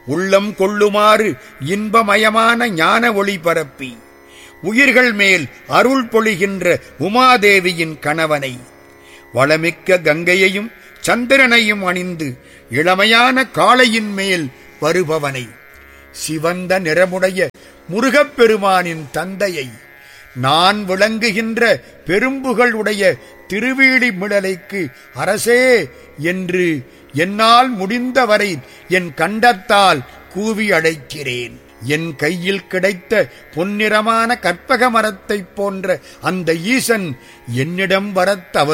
உள்ளம் கொள்ளுமாறு இன்பமயமான ஞான ஒளி பரப்பி உயிர்கள் மேல் அருள் பொழிகின்ற உமாதேவியின் கணவனை வளமிக்க கங்கையையும் சந்திரனையும் அணிந்து இளமையான காளையின் மேல் வருபவனை சிவந்த நிறமுடைய முருகப்பெருமானின் தந்தையை நான் விளங்குகின்ற பெரும்புகள் உடைய திருவீழி மிடலைக்கு அரசே என்று என்னால் முடிந்தவரை என் கண்டத்தால் கூவி அழைக்கிறேன் என் கையில் கிடைத்த பொன்னிறமான கற்பக மரத்தைப் போன்ற அந்த ஈசன் என்னிடம் வரத் தவறு